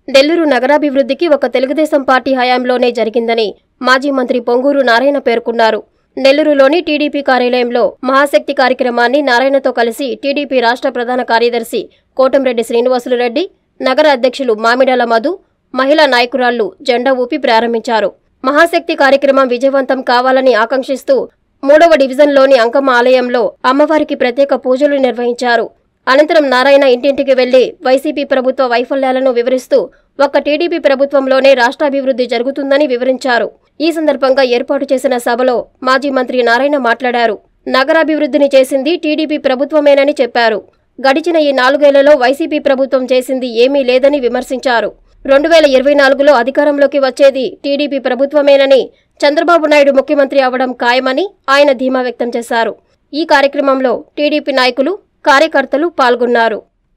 నెల్లూరు నగరాభివృద్ధికి ఒక తెలుగుదేశం పార్టీ హయాంలోనే జరిగిందని మాజీ మంత్రి పొంగూరు నారాయణ పేర్కొన్నారు నెల్లూరులోని టీడీపీ కార్యాలయంలో మహాశక్తి కార్యక్రమాన్ని నారాయణతో కలిసి టీడీపీ రాష్ట్ర ప్రధాన కార్యదర్శి కోటంరెడ్డి శ్రీనివాసులు రెడ్డి నగర అధ్యక్షులు మామిడాల మధు మహిళా నాయకురాళ్లు జెండా ఊపి ప్రారంభించారు మహాశక్తి కార్యక్రమం విజయవంతం కావాలని ఆకాంక్షిస్తూ మూడవ డివిజన్లోని అంకమ్మ ఆలయంలో అమ్మవారికి ప్రత్యేక పూజలు నిర్వహించారు అనంతరం నారాయణ ఇంటింటికి వెళ్లి వైసీపీ ప్రభుత్వ వైఫల్యాలను వివరిస్తూ ఒక్క టీడీపీ ప్రభుత్వంలోనే రాష్ట్రాభివృద్ధి జరుగుతుందని వివరించారు ఈ సందర్భంగా ఏర్పాటు చేసిన సభలో మాజీ మంత్రి నారాయణ మాట్లాడారు నగరాభివృద్ధిని చేసింది టీడీపీ ప్రభుత్వమేనని చెప్పారు గడిచిన ఈ నాలుగేళ్లలో వైసీపీ ప్రభుత్వం చేసింది ఏమీ లేదని విమర్శించారు రెండు వేల ఇరవై నాలుగులో అధికారంలోకి వచ్చేది టీడీపీ ప్రభుత్వమేనని చంద్రబాబు నాయుడు ముఖ్యమంత్రి అవడం ఖాయమని ఆయన ధీమా వ్యక్తం చేశారు ఈ కార్యక్రమంలో టీడీపీ నాయకులు కార్యకర్తలు పాల్గొన్నారు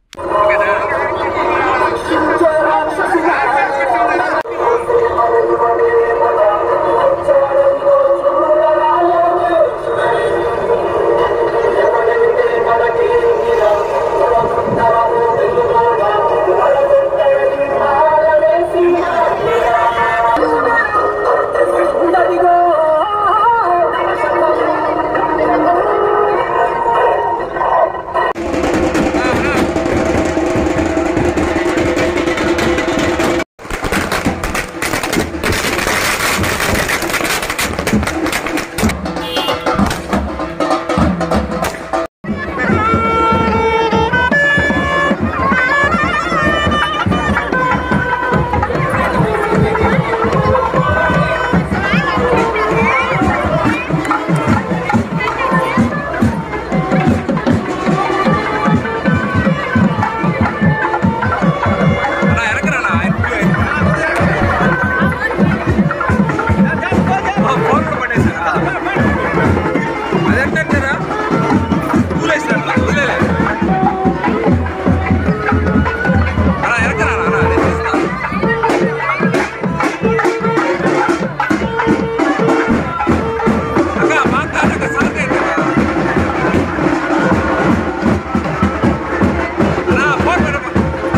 అన్నా ఎరకరానా ఫోన్ కూడా పట్టేశారా అదేంటారా కూలేసినట్లా కూలేలే అన్నా ఎరకరానా అన్నా నేను చూస్తా అక్క మా కాదు అక్క సార్ అన్నా ఫోన్ పెట్టమ్మా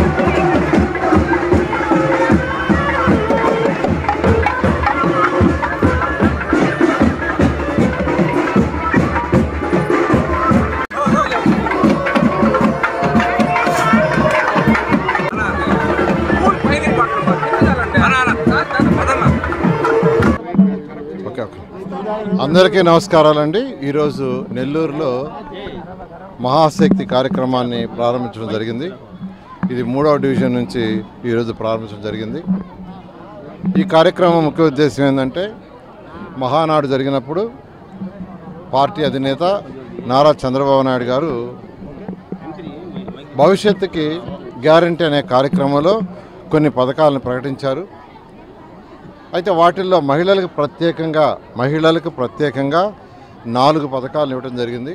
ఓకే ఓకే అందరికీ నమస్కారాలండి ఈరోజు నెల్లూరులో మహాశక్తి కార్యక్రమాన్ని ప్రారంభించడం జరిగింది ఇది మూడవ డివిజన్ నుంచి ఈరోజు ప్రారంభించడం జరిగింది ఈ కార్యక్రమం ముఖ్య ఉద్దేశం ఏంటంటే మహానాడు జరిగినప్పుడు పార్టీ అధినేత నారా చంద్రబాబు నాయుడు గారు భవిష్యత్తుకి గ్యారంటీ అనే కార్యక్రమంలో కొన్ని పథకాలను ప్రకటించారు అయితే వాటిల్లో మహిళలకు ప్రత్యేకంగా మహిళలకు ప్రత్యేకంగా నాలుగు పథకాలు ఇవ్వడం జరిగింది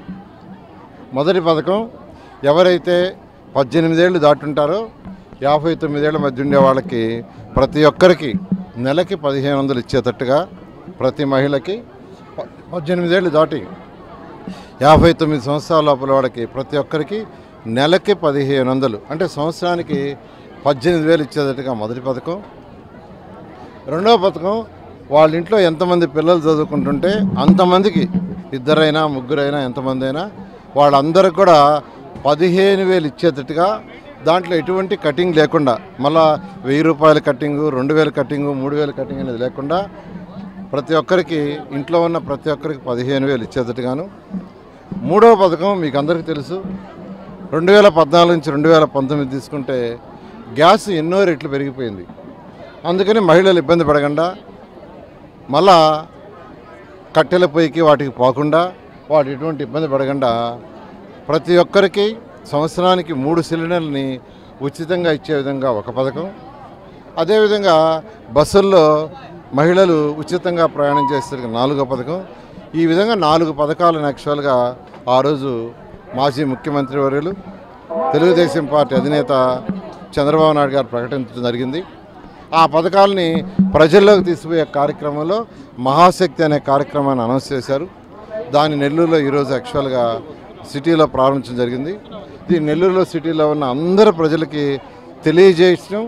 మొదటి పథకం ఎవరైతే పద్దెనిమిదేళ్ళు దాటుంటారో యాభై తొమ్మిదేళ్ల మధ్య ఉండే వాళ్ళకి ప్రతి ఒక్కరికి నెలకి పదిహేను వందలు ఇచ్చేటట్టుగా ప్రతి మహిళకి ప- పద్దెనిమిదేళ్ళు దాటి యాభై తొమ్మిది సంవత్సరాల లోపల వాళ్ళకి ప్రతి ఒక్కరికి నెలకి పదిహేను వందలు అంటే సంవత్సరానికి పద్దెనిమిది వేలు ఇచ్చేటట్టుగా మొదటి పథకం రెండవ పథకం వాళ్ళ ఇంట్లో ఎంతమంది పిల్లలు చదువుకుంటుంటే అంతమందికి ఇద్దరైనా ముగ్గురైనా ఎంతమంది అయినా వాళ్ళందరికి కూడా పదిహేను వేలు ఇచ్చేటట్టుగా దాంట్లో ఎటువంటి కటింగ్ లేకుండా మళ్ళా వెయ్యి రూపాయల కటింగు రెండు వేల కటింగు మూడు వేల కటింగ్ అనేది లేకుండా ప్రతి ఒక్కరికి ఇంట్లో ఉన్న ప్రతి ఒక్కరికి పదిహేను వేలు ఇచ్చేటట్టుగాను మూడవ పథకం మీకు అందరికీ తెలుసు రెండు వేల పద్నాలుగు నుంచి రెండు వేల పంతొమ్మిది తీసుకుంటే గ్యాస్ ఎన్నో రెట్లు పెరిగిపోయింది అందుకని మహిళలు ఇబ్బంది పడకుండా మళ్ళా కట్టెల పొయ్యికి వాటికి పోకుండా వాటి ఎటువంటి ఇబ్బంది పడకుండా ప్రతి ఒక్కరికి సంవత్సరానికి మూడు సిలిండర్లని ఉచితంగా ఇచ్చే విధంగా ఒక పథకం అదేవిధంగా బస్సుల్లో మహిళలు ఉచితంగా ప్రయాణం చేసే నాలుగో పథకం ఈ విధంగా నాలుగు పథకాలను యాక్చువల్గా ఆ రోజు మాజీ ముఖ్యమంత్రి వర్యులు తెలుగుదేశం పార్టీ అధినేత చంద్రబాబు నాయుడు గారు ప్రకటించడం జరిగింది ఆ పథకాలని ప్రజల్లోకి తీసుకుపోయే కార్యక్రమంలో మహాశక్తి అనే కార్యక్రమాన్ని అనౌన్స్ చేశారు దాన్ని నెల్లూరులో ఈరోజు యాక్చువల్గా సిటీలో ప్రారంభించడం జరిగింది ఇది నెల్లూరులో సిటీలో ఉన్న అందరు ప్రజలకి తెలియజేయడం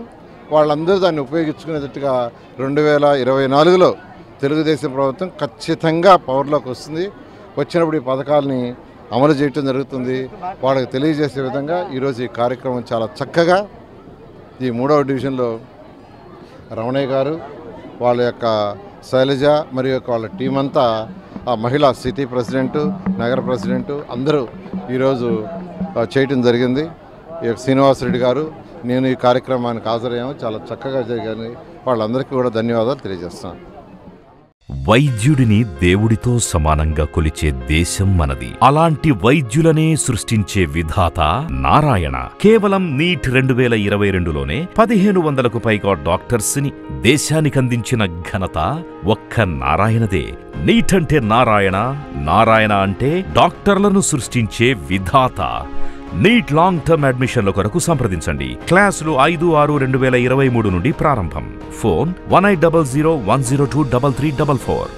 వాళ్ళందరూ దాన్ని ఉపయోగించుకునేటట్టుగా రెండు వేల ఇరవై నాలుగులో తెలుగుదేశం ప్రభుత్వం ఖచ్చితంగా పవర్లోకి వస్తుంది వచ్చినప్పుడు ఈ పథకాలని అమలు చేయటం జరుగుతుంది వాళ్ళకి తెలియజేసే విధంగా ఈరోజు ఈ కార్యక్రమం చాలా చక్కగా ఈ మూడవ డివిజన్లో రమణయ్య గారు వాళ్ళ యొక్క శైలజ మరియు యొక్క వాళ్ళ టీం అంతా ఆ మహిళా సిటీ ప్రెసిడెంటు నగర ప్రెసిడెంటు అందరూ ఈరోజు ఆ, చేయటం జరిగింది ఈ యొక్క శ్రీనివాసరెడ్డి గారు నేను ఈ కార్యక్రమానికి హాజరయ్యాము చాలా చక్కగా జరిగింది వాళ్ళందరికీ కూడా ధన్యవాదాలు తెలియజేస్తున్నాను వైద్యుడిని దేవుడితో సమానంగా కొలిచే దేశం మనది అలాంటి వైద్యులనే సృష్టించే విధాత నారాయణ కేవలం నీట్ రెండు వేల ఇరవై రెండులోనే పదిహేను వందలకు పైగా డాక్టర్స్ ని దేశానికందించిన ఘనత ఒక్క నారాయణదే నీట్ అంటే నారాయణ నారాయణ అంటే డాక్టర్లను సృష్టించే విధాత నీట్ లాంగ్ టర్మ్ అడ్మిషన్ల కొరకు సంప్రదించండి క్లాసులు ఐదు ఆరు రెండు వేల ఇరవై మూడు నుండి ప్రారంభం phone one eight double zero one zero two double three double four